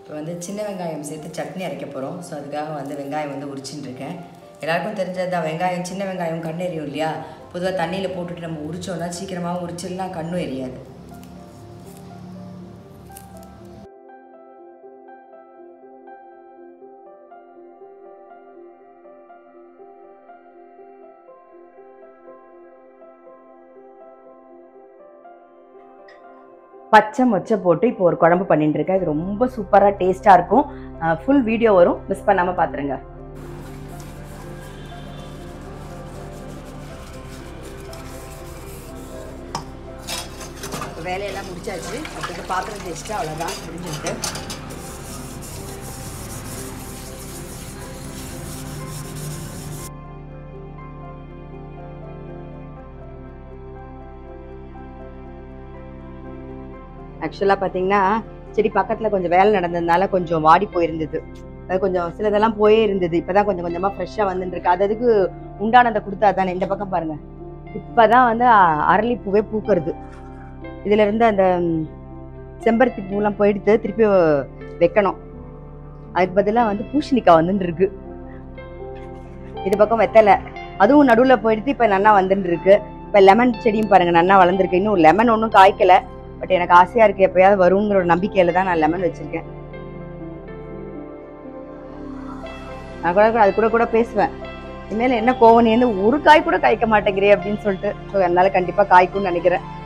இப்போ வந்து சின்ன வெங்காயம் சேர்த்து சட்னி அரைக்க போகிறோம் ஸோ அதுக்காக வந்து வெங்காயம் வந்து உரிச்சின்னு இருக்கேன் எல்லாருக்கும் தெரிஞ்சது தான் வெங்காயம் சின்ன வெங்காயம் கண் எரியும் இல்லையா பொதுவாக தண்ணியில் போட்டுட்டு நம்ம உரிச்சோம்னா சீக்கிரமாக உரிச்சிடலாம் கண்ணும் எரியாது பச்சை மொச்சை போட்டு இப்போ ஒரு குழம்பு பண்ணிட்டு இருக்கேன் இது ரொம்ப சூப்பராக டேஸ்ட்டாக இருக்கும் ஃபுல் வீடியோ வரும் மிஸ் பண்ணாமல் பார்த்துருங்க வேலையெல்லாம் முடிச்சாச்சு அதுக்கு பாத்திரம் தேய்ச்சிட்டு அவ்வளோதான் முடிஞ்சுட்டு ஆக்சுவலாக பார்த்தீங்கன்னா செடி பக்கத்தில் கொஞ்சம் வேலை நடந்ததுனால கொஞ்சம் வாடி போயிருந்தது அது கொஞ்சம் சிலதெல்லாம் போயே இருந்தது இப்போதான் கொஞ்சம் கொஞ்சமாக ஃப்ரெஷ்ஷாக வந்துட்டு இருக்கு அது அதுக்கு உண்டானதை கொடுத்தா தானே இந்த பக்கம் பாருங்க இப்போதான் வந்து அ- அரளிப்பூவே பூக்கிறது இதுல இருந்து அந்த ம், செம்பருத்தி பூலாம் போயிடுத்து திருப்பி வைக்கணும் அதுக்கு பதிலாக வந்து பூசணிக்காய் வந்துட்டு இருக்கு இது பக்கம் வெத்தலை அதுவும் நடுவில் போயிடுத்து இப்போ நன்னா வந்துட்டு இருக்கு இப்போ லெமன் செடியும் பாருங்க நன்னா வளர்ந்துருக்கு இன்னும் லெமன் ஒன்றும் காய்க்கல பட் எனக்கு ஆசையா இருக்கு எப்பயாவது வருங்கிற ஒரு நம்பிக்கையில தான் நான் லெமன் வச்சிருக்கேன் நான் கூட அது கூட கூட பேசுவேன் இனிமேல் என்ன கோவம் நீ வந்து ஒரு காய் கூட காய்க்க மாட்டேங்கிறே அப்படின்னு சொல்லிட்டு ஸோ அதனால கண்டிப்பா காய்க்கும்னு நினைக்கிறேன்